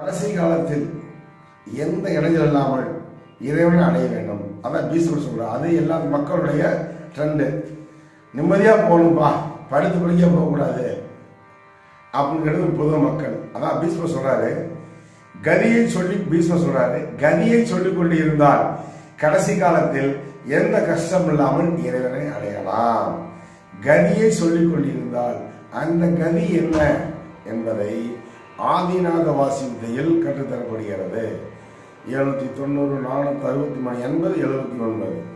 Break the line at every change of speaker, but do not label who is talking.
கடைசி காலத்தில் எந்த இடைஞ்சல் இல்லாமல் இறைவனை அடைய வேண்டும் அதான் பீஸ்வர் சொல்றார் அது எல்லா மக்களுடைய ட்ரெண்டு நிம்மதியா போகணும்பா படுத்து படிக்க போகக்கூடாது அப்படிங்கிறது பொது மக்கள் அதான் பீஸ்வர் சொல்றாரு கதியை சொல்லி பீஸ்வர் சொல்றாரு கதியை சொல்லிக் கொண்டு இருந்தால் கடைசி காலத்தில் எந்த கஷ்டம் இல்லாமல் இறைவனை அடையலாம் கதியை சொல்லிக் கொண்டிருந்தால் அந்த கதி என்ன என்பதை ஆதிநாத வாசி வித்தையில் கற்றுத்தரப்படுகிறது எழுநூத்தி தொண்ணூறு நானூத்தி அறுபத்தி மூணு எண்பது எழுபத்தி ஒன்பது